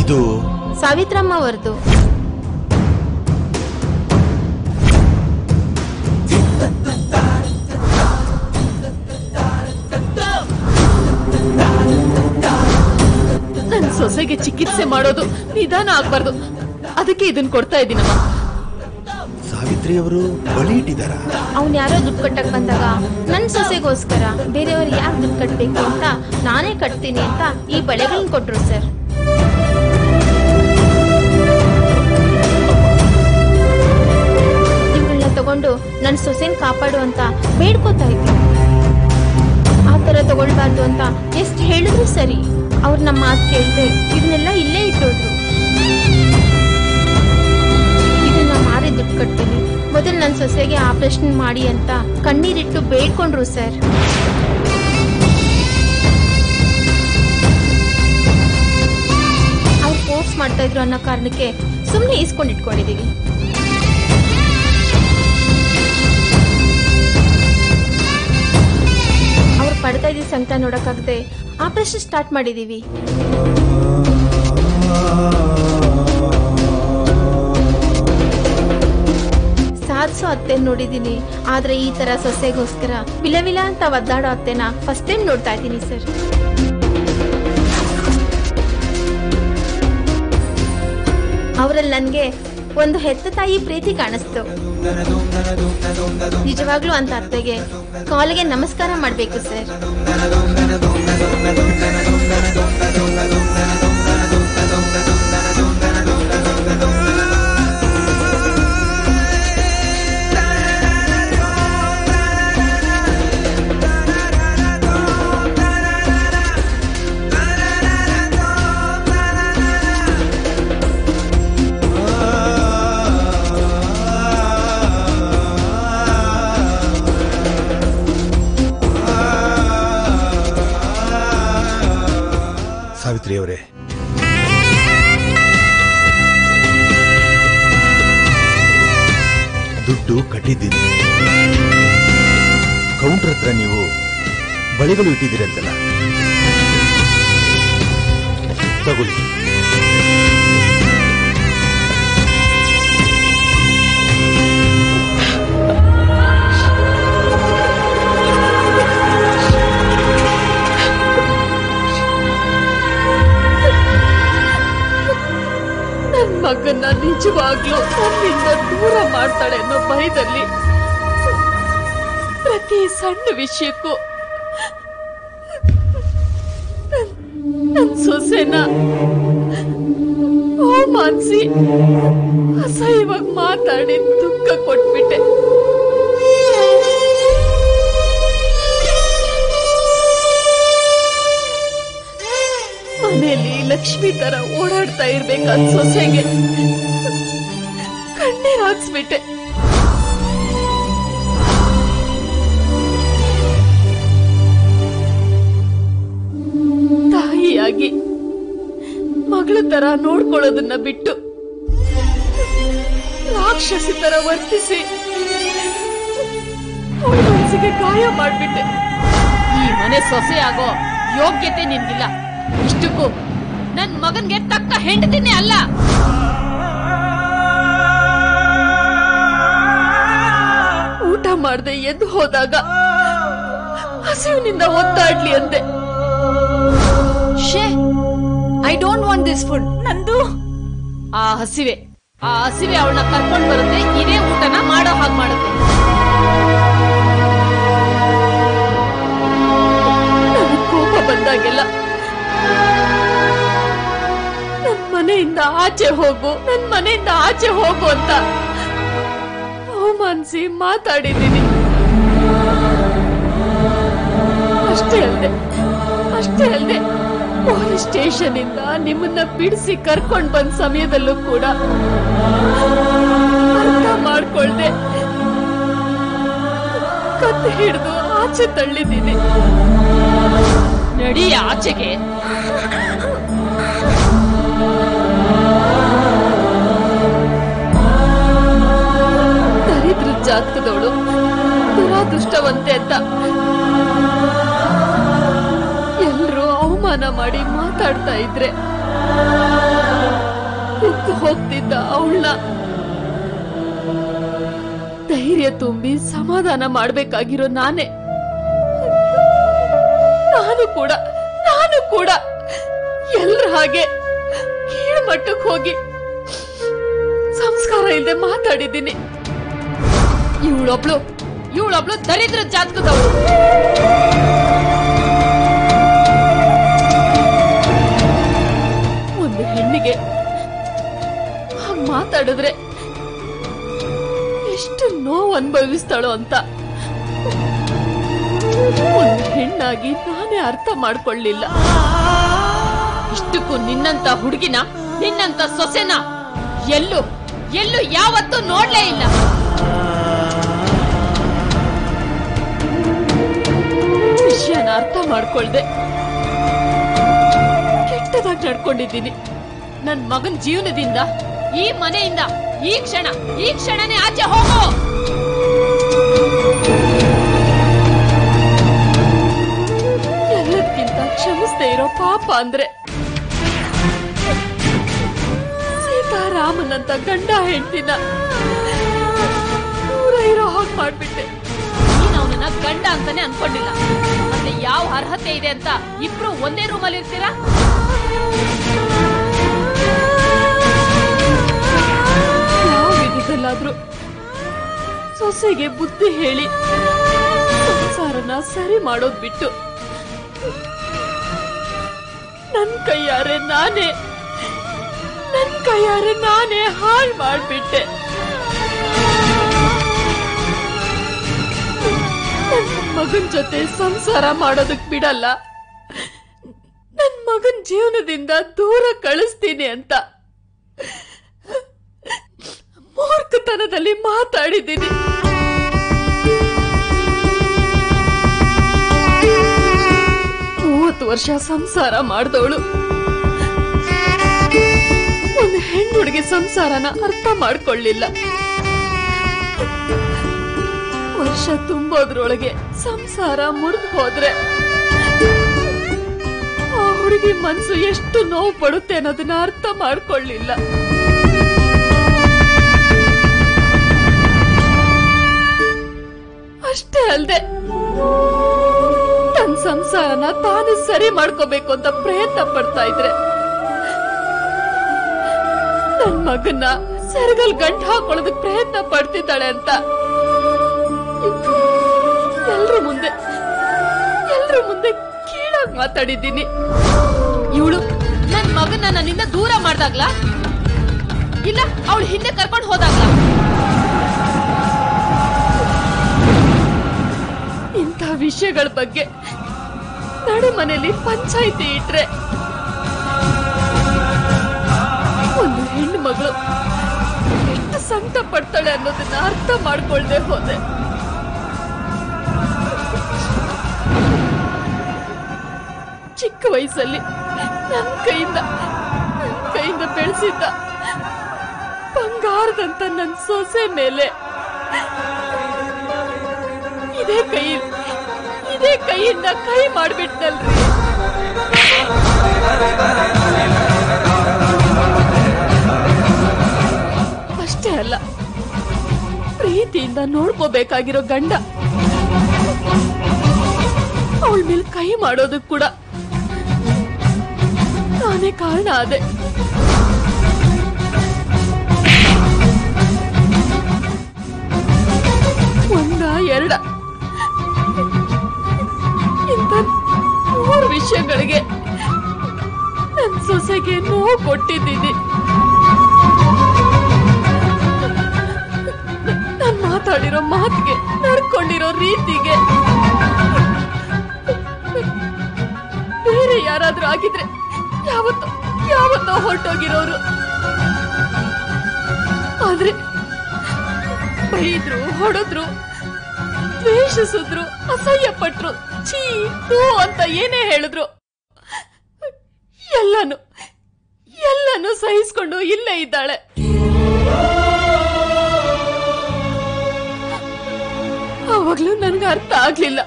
ಇದು ಸಾವಿತ್ರಮ್ಮ ಅವರದು ನನ್ ಸೊಸೆಗೆ ಚಿಕಿತ್ಸೆ ಮಾಡೋದು ನಿಧಾನ ಆಗ್ಬಾರ್ದು ಅದಕ್ಕೆ ಇದನ್ ಕೊಡ್ತಾ ಇದ್ದೀನಮ್ಮ ಸಾವಿತ್ರಿ ಅವರು ಬಳಿ ಇಟ್ಟಿದಾರ ಅವ್ನ್ ಯಾರೋ ದುಡ್ಡು ಕಟ್ಟಕ್ ಬಂದಾಗ ನನ್ ಸೊಸೆಗೋಸ್ಕರ ಬೇರೆಯವ್ರು ಯಾಕೆ ದುಡ್ಡು ಕಟ್ಬೇಕು ಅಂತ ನಾನೇ ಕಟ್ತೀನಿ ಅಂತ ಈ ಬಳೆಗಳನ್ನ ಕೊಟ್ರು ಸರ್ ಇವುಗಳನ್ನ ತಗೊಂಡು ನನ್ ಸೊಸೆನ್ ಕಾಪಾಡು ಅಂತ ಬೇಡ್ಕೋತಾ ಇದ್ದೀನಿ ಆ ತರ ತಗೊಳ್ಬಾರ್ದು ಅಂತ ಎಷ್ಟ್ ಹೇಳಿದ್ರು ಸರಿ ಅವ್ರು ನಮ್ಮ ಮಾತು ಕೇಳ್ದೆ ಇದನ್ನೆಲ್ಲ ಇಲ್ಲೇ ಇಟ್ಟೋದ್ರು ಇದನ್ನ ಮಾರಿ ದುಡ್ಡು ಕಟ್ತೀನಿ ಮೊದಲು ನನ್ನ ಸೊಸೆಗೆ ಆಪರೇಷನ್ ಮಾಡಿ ಅಂತ ಕಣ್ಣೀರಿಟ್ಟು ಬೇಡ್ಕೊಂಡ್ರು ಸರ್ ಅವ್ರು ಫೋರ್ಸ್ ಮಾಡ್ತಾ ಇದ್ರು ಅನ್ನೋ ಕಾರಣಕ್ಕೆ ಸುಮ್ಮನೆ ಈಸ್ಕೊಂಡು ಇಟ್ಕೊಂಡಿದೀವಿ ಅವ್ರು ಪಡ್ತಾ ಇದ್ದ ಸಂಕಟ ನೋಡಕ್ಕಾಗದೆ ಆಪರೇಷನ್ ಸ್ಟಾರ್ಟ್ ಮಾಡಿದೀವಿ ಸಾಧಿಸೋ ಅತ್ತೆ ನೋಡಿದೀನಿ ಆದ್ರೆ ಈ ತರ ಸೊಸೆಗೋಸ್ಕರ ವಿಲವಿಲ ಅಂತ ಒದ್ದಾಡೋ ಅತ್ತೆನ ಫಸ್ಟ್ ಟೈಮ್ ನೋಡ್ತಾ ಇದ್ದೀನಿ ಸರ್ ಅವರಲ್ಲಿ ನನ್ಗೆ ಒಂದು ಹೆತ್ತ ತಾಯಿ ಪ್ರೀತಿ ಕಾಣಿಸ್ತು ನಿಜವಾಗ್ಲೂ ಅಂತ ಅತ್ತೆಗೆ ಕಾಲಿಗೆ ನಮಸ್ಕಾರ ಮಾಡ್ಬೇಕು ಸರ್ ಸಾವಿತ್ರಿ ಅವರೇ ದುಡ್ಡು ಕಟ್ಟಿದ್ದೀನಿ ಕೌಂಟರ್ ಹತ್ರ ನೀವು ಬಳೆಗಳು ಇಟ್ಟಿದ್ದೀರಂತಲ್ಲ ತಗೊಳ್ಳಿ ನನ್ ಮಗನ್ನ ನಿಜವಾಗ್ಲೂ ನನ್ನಿಂದ ದೂರ ಮಾಡ್ತಾಳೆ ಅನ್ನೋ ಭಯದಲ್ಲಿ ಪ್ರತಿ ಸಣ್ಣ ವಿಷಯಕ್ಕೂ ನನ್- ನನ್ ಸೊಸೆನ ಅವಮಾನಿಸಿ ಅಸಹ್ಯವಾಗಿ ಮಾತಾಡಿ ದುಃಖ ಕೊಟ್ಬಿಟ್ಟೆ ಮನೆಯಲ್ಲಿ ಲಕ್ಷ್ಮಿ ತರ ಓಡಾಡ್ತಾ ಇರ್ಬೇಕಾದ ಸೊಸೆಗೆ ಕಣ್ಣೀರ್ ಹಾಕ್ಸ್ಬಿಟ್ಟೆ ತಾಯಿಯಾಗಿ ಮಗಳ ತರ ನೋಡ್ಕೊಳ್ಳೋದನ್ನ ಬಿಟ್ಟು ರಾಕ್ಷಸಿ ತರ ವರ್ತಿಸಿ ಅವಳ ಮನಸ್ಸಿಗೆ ಗಾಯ ಮಾಡ್ಬಿಟ್ಟೆ ಈ ಮನೆ ಸೊಸೆ ಆಗೋ ಯೋಗ್ಯತೆ ನಿನ್ಗಿಲ್ಲ ಇಷ್ಟಕ್ಕೂ ನನ್ ಮಗನ್ಗೆ ತಕ್ಕ ಹೆಂಡತಿನೇ ಅಲ್ಲ ಊಟ ಮಾಡದೆ ಎದ್ದು ಹೋದಾಗ ಹಸಿವಿನಿಂದ ಒತ್ತಾಡ್ಲಿ ಅಂದೆ ಶೇ I don't want this food ನಂದು ಆ ಹಸಿವೆ ಆ ಹಸಿವೆ ಅವಳನ್ನ ಕರ್ಕೊಂಡ್ ಬರುತ್ತೆ ಇದೇ ಊಟನ ಮಾಡೋ ಹಾಗೆ ಮಾಡುತ್ತೆ ನನಗ್ ಕೋಪ ಬಂದಾಗೆಲ್ಲ ನನ್ ಮನೆಯಿಂದ ಆಚೆ ಹೋಗು ನನ್ ಮನೆಯಿಂದ ಆಚೆ ಹೋಗು ಅಂತ ಅವಮಾನಿಸಿ ಮಾತಾಡಿದ್ದೀನಿ ಅಷ್ಟೇ ಅಲ್ಲದೆ ಅಷ್ಟೇ ಅಲ್ಲದೆ ಪೊಲೀಸ್ ಸ್ಟೇಷನ್ ಇಂದ ನಿಮ್ಮನ್ನ ಬಿಡಿಸಿ ಕರ್ಕೊಂಡ್ ಬಂದ ಸಮಯದಲ್ಲೂ ಕೂಡ ಅರ್ಥ ಮಾಡ್ಕೊಳ್ದೆ ಕತ್ತೆ ಹಿಡಿದು ಆಚೆ ತಳ್ಳಿದ್ದೀನಿ ನಡಿ ಆಚೆಗೆ ದರಿದ್ರ ಜಾತಕದವಳು ದುರಾದೃಷ್ಟವಂತೆ ಅಂತ ಎಲ್ರೂ ಅವಮಾನ ಮಾಡಿ ಮಾತಾಡ್ತಾ ಇದ್ರೆ ಹೋಗ್ತಿದ್ದ ಅವಳನ್ನ ಧೈರ್ಯ ತುಂಬಿ ಸಮಾಧಾನ ಮಾಡ್ಬೇಕಾಗಿರೋ ನಾನೇ ನಾನು ಕೂಡ ನಾನು ಕೂಡ ಎಲ್ರ ಹಾಗೆ ಕೀಳು ಮಟ್ಟಕ್ಕೆ ಹೋಗಿ ಸಂಸ್ಕಾರ ಇಲ್ಲದೆ ಮಾತಾಡಿದ್ದೀನಿ ಇವಳೊಬ್ಳು ಇವಳೊಬ್ಳು ದರಿದ್ರ ಜಾತಕದವಳು ಒಂದು ಹೆಣ್ಣಿಗೆ ಹಾಗ್ ಮಾತಾಡಿದ್ರೆ ಎಷ್ಟು ನೋವು ಅನುಭವಿಸ್ತಾಳೋ ಅಂತ ಒಂದು ಹೆಣ್ಣಾಗಿ ನಾನೇ ಅರ್ಥ ಮಾಡ್ಕೊಳ್ಳಿಲ್ಲ ಇಷ್ಟಕ್ಕೂ ನಿನ್ನಂತ ಹುಡುಗಿನ ನಿನ್ನಂತ ಸೊಸೆನ ಎಲ್ಲೂ ಎಲ್ಲೂ ಯಾವತ್ತೂ ನೋಡ್ಲೇ ಇಲ್ಲ ವಿಷಯನ ಅರ್ಥ ಮಾಡ್ಕೊಳ್ದೆ ಕೆಟ್ಟದಾಗಿ ನಡ್ಕೊಂಡಿದ್ದೀನಿ ನನ್ ಮಗನ್ ಜೀವನದಿಂದ ಈ ಮನೆಯಿಂದ ಈ ಕ್ಷಣ ಈ ಕ್ಷಣನೇ ಆಚೆ ಹೋಗೋ ಎಲ್ಲದಕ್ಕಿಂತ ಕ್ಷಮಿಸದೆ ಇರೋ ಪಾಪ ಅಂದ್ರೆ ಸೀತಾರಾಮನಂತ ಗಂಡ ಹೆಂಡತಿನ ದೂರ ಇರೋ ಹಾಗೆ ಮಾಡ್ಬಿಟ್ಟೆ ನೀನ್ ಅವನನ್ನ ಗಂಡ ಅಂತಾನೆ ಅನ್ಕೊಂಡಿಲ್ಲ ಮತ್ತೆ ಯಾವ ಅರ್ಹತೆ ಇದೆ ಅಂತ ಇಬ್ರು ಒಂದೇ ರೂಮಲ್ಲಿ ಇರ್ತೀರಾ ಯಾವ ವಿಧದಲ್ಲಾದ್ರೂ ಸೊಸೆಗೆ ಬುದ್ಧಿ ಹೇಳಿ ಸಂಸಾರನ ಸರಿ ಮಾಡೋದ್ ಬಿಟ್ಟು ನನ್ ಕೈಯಾರೆ ನಾನೇ ನನ್ ಕೈಯಾರೆ ನಾನೇ ಹಾಳು ಮಾಡ್ಬಿಟ್ಟೆ ನನ್ ಮಗನ್ ಜೊತೆ ಸಂಸಾರ ಮಾಡೋದಕ್ ಬಿಡಲ್ಲ ನನ್ ಮಗನ್ ಜೀವನದಿಂದ ದೂರ ಕಳಿಸ್ತೀನಿ ಅಂತ ಮೂರ್ಖತನದಲ್ಲಿ ಮಾತಾಡಿದ್ದೀನಿ ಮೂವತ್ತು ವರ್ಷ ಸಂಸಾರ ಮಾಡಿದವಳು ಒಂದು ಹೆಣ್ಣುಡುಗಿ ಸಂಸಾರನ ಅರ್ಥ ಮಾಡ್ಕೊಳ್ಳಿಲ್ಲ ವರ್ಷ ತುಂಬೋದ್ರೊಳಗೆ ಸಂಸಾರ ಮುರಿದು ಹೋದ್ರೆ ಆ ಹುಡುಗಿ ಮನ್ಸು ಎಷ್ಟು ನೋವು ಪಡುತ್ತೆ ಅನ್ನೋದನ್ನ ಅರ್ಥ ಮಾಡ್ಕೊಳ್ಳಿಲ್ಲ ಅಷ್ಟೇ ಅಲ್ದೆ ತನ್ನ ಸಂಸಾರನ ತಾನೇ ಸರಿ ಮಾಡ್ಕೋಬೇಕು ಅಂತ ಪ್ರಯತ್ನ ಪಡ್ತಾ ಇದ್ರೆ ನನ್ ಮಗನ್ನ ಸೆರಗಲ್ ಗಂಟ್ ಹಾಕೊಳ್ಳೋದಕ್ ಪ್ರಯತ್ನ ಪಡ್ತಿದ್ದಾಳೆ ಅಂತ ಎಲ್ರ ಮುಂದೆ ಎಲ್ರ ಮುಂದೆ ಕೀಳಾಗಿ ಮಾತಾಡಿದ್ದೀನಿ ಇವಳು ನನ್ ಮಗನ್ನ ನನ್ನಿಂದ ದೂರ ಮಾಡ್ದಾಗ್ಲ ಇಲ್ಲ ಅವಳು ಹಿಂದೆ ಕರ್ಕೊಂಡು ಹೋದಾಗ್ಲ ಇಂಥ ವಿಷಯಗಳ ಬಗ್ಗೆ ನಡು ಮನೆಯಲ್ಲಿ ಪಂಚಾಯಿತಿ ಇಟ್ರೆ ಒಂದು ಹೆಣ್ಣು ಮಗಳು ಎಷ್ಟು ಸಂಕಟ ಪಡ್ತಾಳೆ ಅನ್ನೋದನ್ನ ಅರ್ಥ ಮಾಡ್ಕೊಳ್ದೆ ಹೋದೆ ಚಿಕ್ಕ ವಯಸ್ಸಲ್ಲಿ ನನ್ನ ಕೈಯಿಂದ ನನ್ನ ಕೈಯಿಂದ ಬೆಳೆಸಿದ್ದ ಬಂಗಾರದಂತ ನನ್ನ ಸೊಸೆ ಮೇಲೆ ಇದೇ ಕೈ ಇದೇ ಕೈಯಿಂದ ಕೈ ಮಾಡ್ಬಿಟ್ನಲ್ರಿ ಅಷ್ಟೇ ಅಲ್ಲ ಪ್ರೀತಿಯಿಂದ ನೋಡ್ಕೋಬೇಕಾಗಿರೋ ಗಂಡ ಅವಳ ಮೇಲೆ ಕೈ ಮಾಡೋದಕ್ ಕೂಡ ನಾನೇ ಕಾರಣ ಆದೆ ಒಂದ ಎರಡ ಇಂಥ ಮೂರು ವಿಷಯಗಳಿಗೆ ನನ್ ಸೊಸೆಗೆ ನೋವು ಕೊಟ್ಟಿದ್ದೀನಿ ನಾನ್ ಮಾತಾಡಿರೋ ಮಾತಿಗೆ ನಡ್ಕೊಂಡಿರೋ ರೀತಿಗೆ ಬೇರೆ ಯಾರಾದ್ರೂ ಆಗಿದ್ರೆ ಯಾವತ್ತೋ ಯಾವತ್ತೋ ಹೊರಟೋಗಿರೋರು ಆದ್ರೆ ಬೈದ್ರು ಹೊಡೆದ್ರು ದ್ವೇಷಿಸಿದ್ರು ಅಸಹ್ಯ ಪಟ್ರು ಛೀ ತೂ ಅಂತ ಏನೇ ಹೇಳಿದ್ರು ಎಲ್ಲಾನು ಎಲ್ಲಾನು ಸಹಿಸ್ಕೊಂಡು ಇಲ್ಲೇ ಇದ್ದಾಳೆ ಆವಾಗ್ಲೂ ನನ್ಗೆ ಅರ್ಥ ಆಗ್ಲಿಲ್ಲ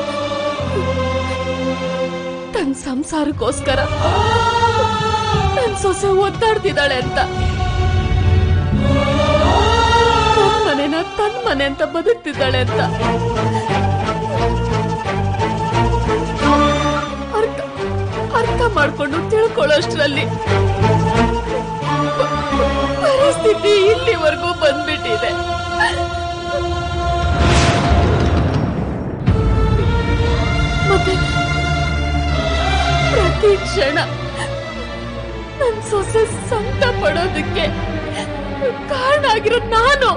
ತನ್ನ ಸಂಸಾರಕ್ಕೋಸ್ಕರ ತನ್ನ ನನ್ ಸೊಸೆ ಒತ್ತಾಡ್ತಿದ್ದಾಳೆ ಅಂತ ನನ್ ಮನೆನ ತನ್ ಮನೆ ಅಂತ ಬದುಕ್ತಿದ್ದಾಳೆ ಅಂತ ಅರ್ಥ ಅರ್ಥ ಮಾಡ್ಕೊಂಡು ತಿಳ್ಕೊಳ್ಳೋಷ್ಟ್ರಲ್ಲಿ ಪ- ಪರಿಸ್ಥಿತಿ ಇಲ್ಲಿವರೆಗೂ ಬಂದ್ಬಿಟ್ಟಿದೆ ಮತ್ತೆ ಪ್ರತಿ ಕ್ಷಣ ನನ್ ಸೊಸೆ ಸಂತ ಪಡೋದಕ್ಕೆ ಕಾರಣ ಆಗಿರೋ ನಾನು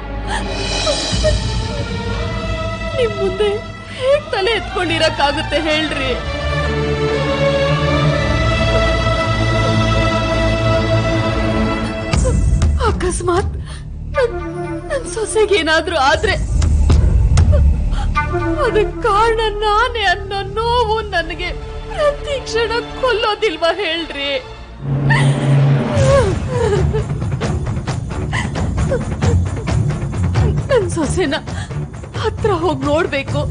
ನಿಮ್ ಮುಂದೆ ಹೇಗ್ ತಲೆ ಎತ್ಕೊಂಡಿರಕ್ಕಾಗುತ್ತೆ ಹೇಳ್ರಿ ಅಕಸ್ಮಾತ್ ನನ್- ನನ್ ಸೊಸೆಗೆ ಏನಾದ್ರೂ ಆದ್ರೆ ಅದಕ್ ಕಾರಣ ನಾನೇ ಅನ್ನೋ ನೋವು ನನಗೆ ಪ್ರತಿ ಕ್ಷಣ ಕೊಲ್ಲೋದಿಲ್ವಾ ಹೇಳ್ರಿ ನನ್ ಸೊಸೆನ ಹತ್ರ ಹೋಗಿ ನೋಡ್ಬೇಕು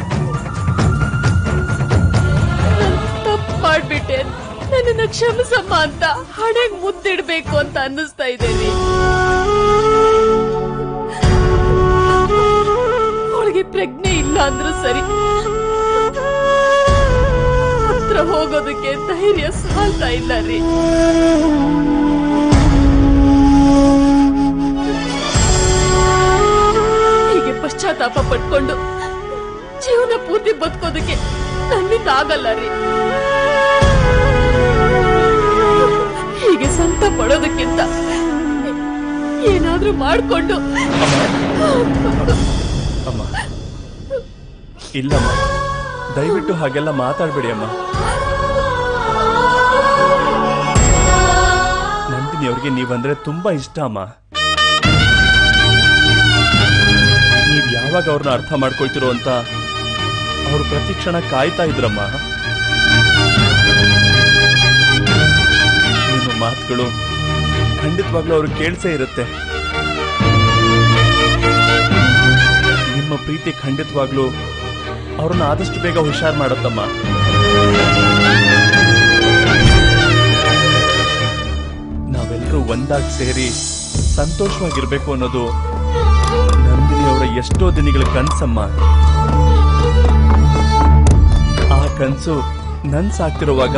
ತಪ್ಪು ಮಾಡ್ಬಿಟ್ಟೆ ನನ್ನನ್ನ ಕ್ಷಮಿಸಮ್ಮ ಅಂತ ಹಣೆಗ್ ಮುದ್ದಿಡ್ಬೇಕು ಅಂತ ಅನ್ನಿಸ್ತಾ ಇದ್ದೇನೆ ಅವಳಿಗೆ ಪ್ರಜ್ಞೆ ಇಲ್ಲ ಅಂದ್ರೂ ಸರಿ ಹತ್ರ ಹೋಗೋದಕ್ಕೆ ಧೈರ್ಯ ಸಾಲ್ತಾ ಇಲ್ಲ ರೀ ಹೀಗೆ ಪಶ್ಚಾತ್ತಾಪ ಪಟ್ಕೊಂಡು ಜೀವನ ಪೂರ್ತಿ ಬದುಕೋದಕ್ಕೆ ನನ್ನಿಂದ ಆಗಲ್ಲ ರೀ ಹೀಗೆ ಸಂತ ಪಡೋದಕ್ಕಿಂತ ಏನಾದ್ರೂ ಮಾಡ್ಕೊಂಡು ಅಮ್ಮ ಇಲ್ಲಮ್ಮ ದಯವಿಟ್ಟು ಹಾಗೆಲ್ಲ ಮಾತಾಡ್ಬೇಡಿ ಅಮ್ಮ ನಂದಿನಿ ಅವ್ರಿಗೆ ನೀವಂದ್ರೆ ತುಂಬಾ ಇಷ್ಟ ಅಮ್ಮ ನೀವ್ ಯಾವಾಗ ಅವ್ರನ್ನ ಅರ್ಥ ಮಾಡ್ಕೊಳ್ತಿರೋ ಅಂತ ಅವ್ರು ಪ್ರತಿ ಕ್ಷಣ ಕಾಯ್ತಾ ಇದ್ರಮ್ಮ ನಿಮ್ಮ ಮಾತುಗಳು ಖಂಡಿತವಾಗ್ಲೂ ಅವ್ರು ಕೇಳ್ಸೇ ಇರುತ್ತೆ ನಿಮ್ಮ ಪ್ರೀತಿ ಖಂಡಿತವಾಗ್ಲೂ ಅವ್ರನ್ನ ಆದಷ್ಟು ಬೇಗ ಹುಷಾರ್ ಮಾಡತ್ತಮ್ಮ ನಾವೆಲ್ಲರೂ ಒಂದಾಗಿ ಸೇರಿ ಸಂತೋಷವಾಗಿರ್ಬೇಕು ಅನ್ನೋದು ನಂದಿನಿ ಅವರ ಎಷ್ಟೋ ದಿನಗಳ ಕನ್ಸಮ್ಮ ಆ ಕನ್ಸು ನನ್ಸಾಗ್ತಿರುವಾಗ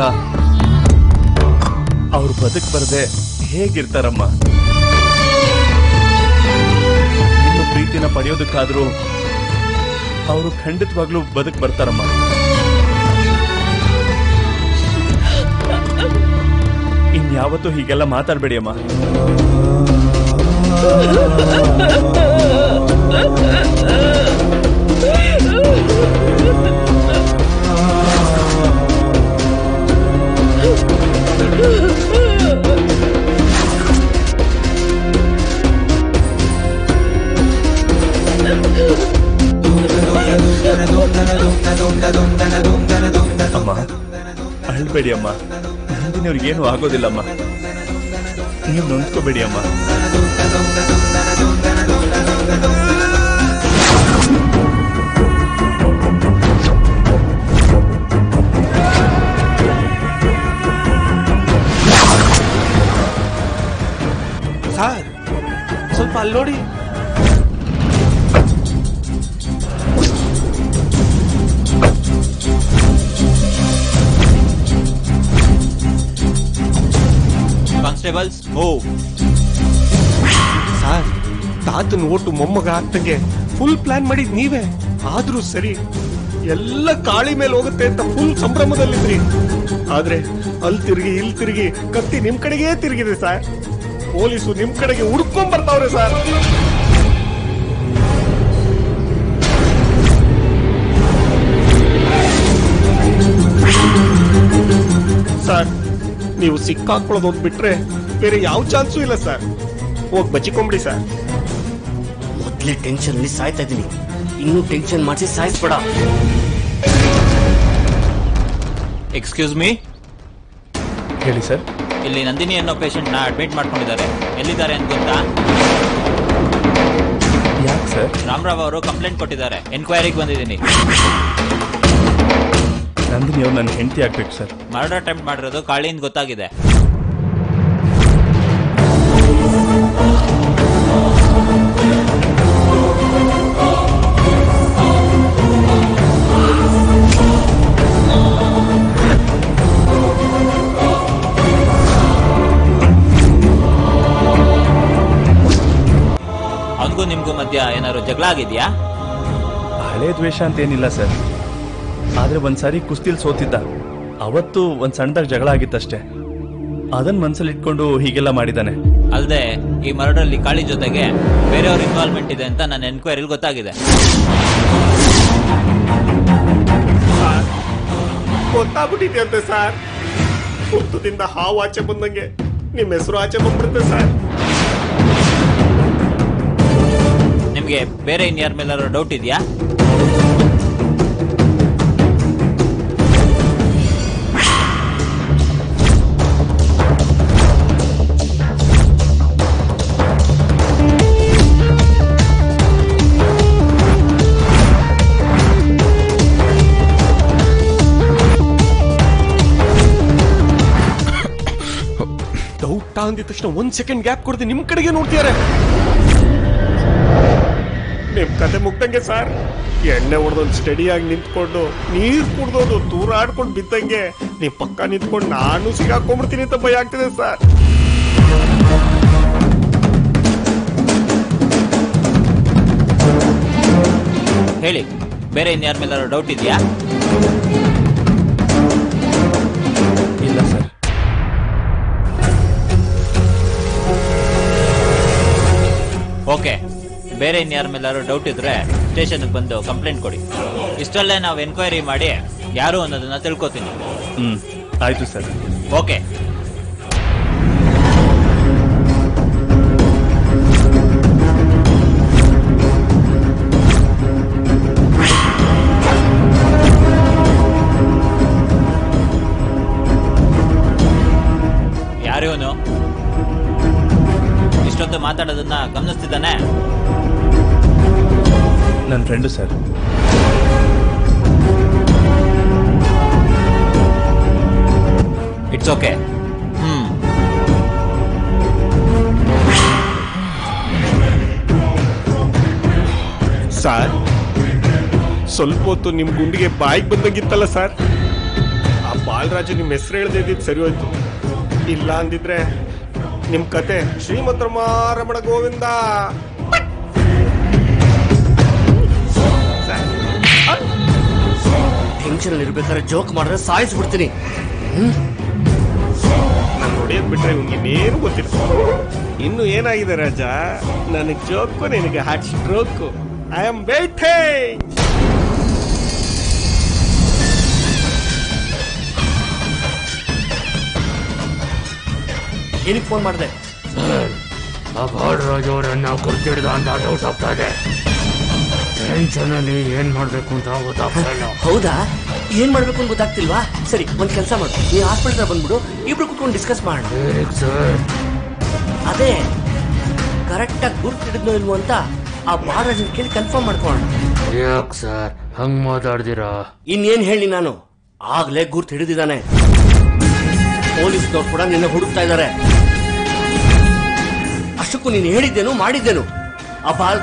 ಅವ್ರು ಬದುಕ್ ಬರದೆ ಹೇಗಿರ್ತಾರಮ್ಮ ನಿಮ್ಮ ಪ್ರೀತಿನ ಪಡೆಯೋದಕ್ಕಾದ್ರೂ ಅವರು ಖಂಡಿತವಾಗ್ಲೂ ಬದುಕ್ ಬರ್ತಾರಮ್ಮ ಇನ್ಯಾವತ್ತೂ ಹೀಗೆಲ್ಲ ಮಾತಾಡ್ಬೇಡಿ ಅಮ್ಮ ಅಮ್ಮ ಅಳ್ಬೇಡಿ ಅಮ್ಮ ನಂದಿನಿಯವ್ರಿಗೆ ಏನು ಆಗೋದಿಲ್ಲಮ್ಮ ನೀವು ನೊಂದ್ಕೋಬೇಡಿ ಅಮ್ಮ ಸರ್ ಸ್ವಲ್ಪ ಅಲ್ಲಿ ನೋಡಿ ಕಾನ್ಸ್ಟೇಬಲ್ಸ್ ಮೂವ್ ಸರ್ ತಾತನ ಓಟು ಮೊಮ್ಮಗ ಆಗ್ತಂಗೆ ಫುಲ್ ಪ್ಲಾನ್ ಮಾಡಿದ್ ನೀವೇ ಆದ್ರೂ ಸರಿ ಎಲ್ಲ ಕಾಳಿ ಮೇಲೆ ಹೋಗುತ್ತೆ ಅಂತ ಫುಲ್ ಸಂಭ್ರಮದಲ್ಲಿದ್ರಿ ಆದ್ರೆ ಅಲ್ಲಿ ತಿರುಗಿ ಇಲ್ಲಿ ತಿರುಗಿ ಕತ್ತಿ ನಿಮ್ ಕಡೆಗೆ ತಿರುಗಿದೆ ಸರ್ ಪೊಲೀಸು ನಿಮ್ ಕಡೆಗೆ ಹುಡ್ಕೊಂಡ್ ಬರ್ತಾವ್ರೆ ಸರ್ ಸರ್ ನೀವು ಸಿಕ್ಕಾಕೊಳ್ಳೋದು ಬಿಟ್ರೆ ಬೇರೆ ಯಾವ ಚಾನ್ಸು ಇಲ್ಲ ಸರ್ ಹೋಗಿ ಬಚ್ಚಿಕೊಂಬಿಡಿ ಸರ್ ಮೊದ್ಲೇ ಟೆನ್ಷನ್ ಅಲ್ಲಿ ಸಾಯ್ತಾ ಇದೀನಿ ಇನ್ನೂ ಟೆನ್ಷನ್ ಮಾಡಿಸಿ ಸಾಯಿಸ್ಬೇಡ ಎಕ್ಸ್ಕ್ಯೂಸ್ ಮೀ ಹೇಳಿ ಸರ್ ಇಲ್ಲಿ ನಂದಿನಿ ಅನ್ನೋ ಪೇಷಂಟ್ ನ ಅಡ್ಮಿಟ್ ಮಾಡ್ಕೊಂಡಿದ್ದಾರೆ ಎಲ್ಲಿದ್ದಾರೆ ಅಂತ ಗೊತ್ತಾ ಯಾಕೆ ಸರ್ ರಾಮರಾವ್ ಅವರು ಕಂಪ್ಲೇಂಟ್ ಕೊಟ್ಟಿದ್ದಾರೆ ಎನ್ಕ್ವೈರಿಗೆ ಬಂದಿದ್ದೀನಿ ನಂದಿನಿ ಅವ್ರು ನನ್ನ ಹೆಂಡತಿ ಆಗ್ಬೇಕು ಸರ್ ಮರ್ಡರ್ ಅಟೆಂಪ್ಟ್ ಮಾಡಿರೋದು ಕಾಳಿಯಿಂದ ಗೊತ್ತಾಗಿದೆ ಅವನಿಗೂ ನಿಮ್ಗೂ ಮಧ್ಯ ಏನಾದ್ರು ಜಗಳ ಆಗಿದ್ಯಾ ಹಳೆ ದ್ವೇಷ ಅಂತ ಏನಿಲ್ಲ ಸರ್ ಆದ್ರೆ ಒಂದ್ಸಾರಿ ಕುಸ್ತಿಲ್ ಸೋತಿದ್ದ ಅವತ್ತು ಒಂದ್ ಸಣ್ಣದಾಗ ಜಗಳ ಆಗಿತ್ತಷ್ಟೇ ಅದನ್ನ ಮನ್ಸಲ್ಲಿ ಇಟ್ಕೊಂಡು ಹೀಗೆಲ್ಲ ಮಾಡಿದಾನೆ ಅಲ್ಲದೆ ಈ ಮರಡಲ್ಲಿ ಕಾಳಿ ಜೊತೆಗೆ ಬೇರೆಯವ್ರ ಇನ್ವಾಲ್ವ್ಮೆಂಟ್ ಇದೆ ಅಂತ ನನ್ನ ಎನ್ಕ್ವೈರಿಲಿ ಗೊತ್ತಾಗಿದೆ ಗೊತ್ತಾಗ್ಬಿಟ್ಟಿದೆ ಅಂತೆ ಸರ್ ಹುತ್ತದಿಂದ ಹಾವು ಆಚೆ ಬಂದಂಗೆ ನಿಮ್ಮ ಹೆಸರು ಆಚೆ ಬಂದ್ಬಿಡುತ್ತೆ ಸರ್ ನಿಮ್ಗೆ ಬೇರೆ ಇನ್ಯಾರ ಮೇಲಾದ್ರು ಡೌಟ್ ಇದೆಯಾ ಡೌಟ್ ಅಂದಿದ ತಕ್ಷಣ ಒಂದ್ ಸೆಕೆಂಡ್ ಗ್ಯಾಪ್ ಕೊಡದೆ ನಿಮ್ ಕಡೆಗೆ ನೋಡ್ತಿದ್ದಾರೆ ನಿಮ್ ಕತೆ ಮುಗ್ದಂಗೆ ಸರ್ ಎಣ್ಣೆ ಹೊಡೆದೊಂದು ಸ್ಟಡಿಯಾಗಿ ನಿಂತ್ಕೊಂಡು ನೀರ್ ಕುಡ್ದೋದು ದೂರ ಆಡ್ಕೊಂಡು ಬಿದ್ದಂಗೆ ನೀವ್ ಪಕ್ಕ ನಿಂತ್ಕೊಂಡು ನಾನು ಸಿಗಾಕೊಂಡ್ಬಿಡ್ತೀನಿ ಅಂತ ಭಯ ಆಗ್ತಿದೆ ಸರ್ ಹೇಳಿ ಬೇರೆ ಇನ್ಯಾರ ಮೇಲಾದ್ರು ಡೌಟ್ ಇದೆಯಾ ಇಲ್ಲ ಸರ್ ಓಕೆ ಬೇರೆ ಇನ್ಯಾರ ಮೇಲಾದ್ರು ಡೌಟ್ ಇದ್ರೆ ಸ್ಟೇಷನ್ಗೆ ಬಂದು ಕಂಪ್ಲೇಂಟ್ ಕೊಡಿ ಇಷ್ಟಲ್ಲೇ ನಾವು ಎನ್ಕ್ವೈರಿ ಮಾಡಿ ಯಾರು ಅನ್ನೋದನ್ನ ತಿಳ್ಕೊತೀನಿ ಹ್ಮ್ ಆಯ್ತು ಸರ್ ಓಕೆ ಯಾರಿವನು ಇಷ್ಟೊತ್ತು ಮಾತಾಡೋದನ್ನ ಗಮನಿಸ್ತಿದ್ದಾನೆ ನನ್ನ friend sir it's okay hmm sir ಸ್ವಲ್ಪ ಹೊತ್ತು ನಿಮ್ ಗುಂಡಿಗೆ ಬಾಯಿಗೆ ಬಂದಂಗಿತ್ತಲ್ಲ ಸರ್ ಆ ಬಾಲರಾಜು ನಿಮ್ ಹೆಸರು ಹೇಳ್ದೆ ಇದ್ದಿದ್ದು ಸರಿ ಹೋಯ್ತು ಇಲ್ಲ ಅಂದಿದ್ರೆ ನಿಮ್ ಕತೆ ಶ್ರೀಮಂತ ರಮಣ ಗೋವಿಂದ ಟೆನ್ಷನ್ ಅಲ್ಲಿ ಇರ್ಬೇಕಾದ್ರೆ ಜೋಕ್ ಮಾಡಿದ್ರೆ ಸಾಯಿಸ್ಬಿಡ್ತೀನಿ ನಾನು ಹೊಡೆಯೋದ್ ಬಿಟ್ರೆ ಇವ್ನಿಗೆ ಇನ್ನೇನು ಗೊತ್ತಿಲ್ಲ ಇನ್ನು ಏನಾಗಿದೆ ರಾಜ ನನಗೆ ಜೋಕು ನಿನಗೆ heart stroke I am waiting ಏನಕ್ಕೆ ಫೋನ್ ಮಾಡಿದೆ ಆ ಬಾಲರಾಜ್ ಅವರನ್ನ ಗುರ್ತಿಡ್ದ ಅಂತ ಡೌಟ್ ಆಗ್ತಾ ಇದೆ ಟೆನ್ಷನ್ ಅಲ್ಲಿ ಏನ್ ಮಾಡ್ಬೇಕು ಅಂತ ಗೊತ್ತಾಗ್ತಾ ಇಲ್ಲ ಹೌದಾ ಏನ್ ಮಾಡ್ಬೇಕು ಅಂತ ಗೊತ್ತಾಗ್ತಿಲ್ವಾ ಸರಿ ಒಂದ್ ಕೆಲಸ ಮಾಡು ನೀ ಹಾಸ್ಪಿಟಲ್ ಬಂದ್ಬಿಡು ಇಬ್ರು ಕುತ್ಕೊಂಡು ಡಿಸ್ಕಸ್ ಮಾಡೋಣ ಹೇಗ್ ಸರ್ ಅದೇ ಕರೆಕ್ಟ್ ಆಗಿ ಗುರ್ತು ಹಿಡಿದ್ನೋ ಇಲ್ವೋ ಅಂತ ಆ ಬಾಲರಾಜನ್ ಕೇಳಿ ಕನ್ಫರ್ಮ್ ಮಾಡ್ಕೊಳ್ಳೋಣ ಯಾಕ್ ಸರ್ ಹಂಗ್ ಮಾತಾಡ್ದಿರಾ ಇನ್ನೇನ್ ಹೇಳಿ ನಾನು ಆಗ್ಲೇ ಗುರ್ತು ಹಿಡಿದಿದ್ದಾನೆ ಪೊಲೀಸ್ನವ್ರು ಕೂಡ ನಿನ್ನ ಹುಡುಕ್ತಾ ಇದ್ದಾರೆ ಅಷ್ಟಕ್ಕೂ ನೀನು ಹೇಳಿದ್ದೇನು ಮಾಡಿದ್ದೇನು ಆ ಬಾಲ್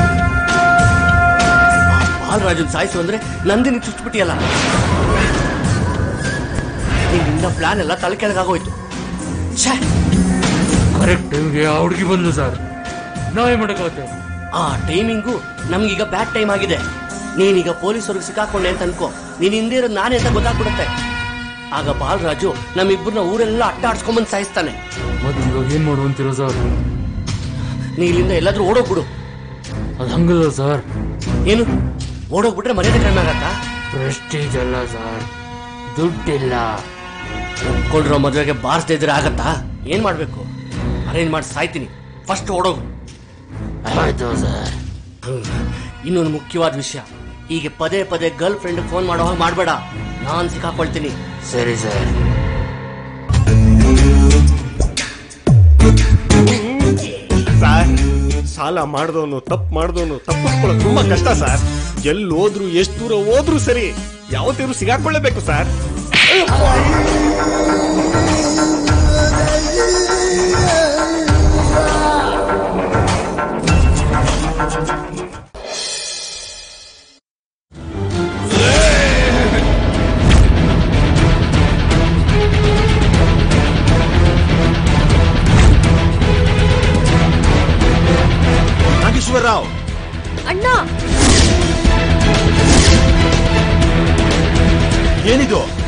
ಆ ಬಾಲರಾಜನ್ ಸಾಯಿಸು ಅಂದ್ರೆ ನಂದಿನಿ ಚುಚ್ಬಿಟ್ಟಿಯಲ್ಲ ನಿನ್ನಿಂದ ಪ್ಲಾನ್ ಎಲ್ಲ ತಲೆ ಕೆಳಗಾಗೋಯ್ತು ಛೇ ಕರೆಕ್ಟ್ ಟೈಮ್ಗೆ ಆ ಹುಡುಗಿ ಬಂದು ಸರ್ ನಾವೇ ಮಾಡಕ್ಕಾಗತ್ತೆ ಆ ಟೈಮಿಂಗು ನಮ್ಗೀಗ ಬ್ಯಾಡ್ ಟೈಮ್ ಆಗಿದೆ ನೀನೀಗ ಪೊಲೀಸರಿಗೆ ಸಿಕ್ಕಾಕೊಂಡೆ ಅಂತ ಅನ್ಕೋ ನೀನ್ ಹಿಂದೆ ಇರೋದು ನಾನೇ ಅಂತ ಗೊತ್ತಾಗ್ಬಿಡುತ್ತೆ ಆಗ ಬಾಲರಾಜು ನಮ್ಮಿಬ್ಬರನ್ನ ಊರೆಲ್ಲ ಅಟ್ಟ ಆಡ್ಸ್ಕೊಂಬಂದ್ ಸಾಯಿಸ್ತಾನೆ ಮತ್ತೆ ಇವಾಗ ಏನ್ ಮಾಡುವಂತೀರ ಸರ್ ನೀ ಇಲ್ಲಿಂದ ಎಲ್ಲಾದ್ರೂ ಓಡೋಗ್ಬಿಡು ಅದು ಹಂಗಲ್ಲ ಸರ್ ಏನು ಓಡೋಗ್ಬಿಟ್ರೆ ಮರ್ಯಾದೆ ಕಡಿಮೆ ಆಗತ್ತಾ ಪ್ರೆಸ್ಟೀಜ್ ಅಲ್ಲ ಸರ್ ದುಡ್ಡಿಲ್ಲ ಒಪ್ಕೊಂಡಿರೋ ಮದುವೆಗೆ ಬಾರಿಸದೇ ಇದ್ರೆ ಆಗತ್ತಾ ಏನ್ ಮಾಡ್ಬೇಕು ಅರೇಂಜ್ ಮಾಡಿ ಸಾಯ್ತೀನಿ ಫಸ್ಟ್ ಓಡೋಗು ಆಯ್ತು ಸರ್ ಹ್ಮ್. ಇನ್ನೊಂದು ಮುಖ್ಯವಾದ ವಿಷಯ ಹೀಗೆ ಪದೇ ಪದೇ ಗರ್ಲ್ ಫ್ರೆಂಡ್ ಫೋನ್ ಮಾಡೋ ಹಾಗೆ ಮಾಡಬೇಡ ನಾನ್ ಸಿಕ್ಕಾಕೊಳ್ತೀನಿ ಸರಿ ಸರ್ ಸರ್ ಸಾಲ ಮಾಡ್ದವನು ತಪ್ಪು ಮಾಡ್ದವನು ತಪ್ಪಿಸ್ಕೊಳ್ಳೋದು ತುಂಬಾ ಕಷ್ಟ ಸರ್ ಎಲ್ಲಿ ಹೋದ್ರು ಎಷ್ಟು ದೂರ ಹೋದ್ರು ಸರಿ ಯಾವತ್ತಿದ್ರು ಸಿಗಾಕೊಳ್ಳೇಬೇಕು ಸರ್ ರಾವ್ ಅಣ್ಣ ಏನಿದು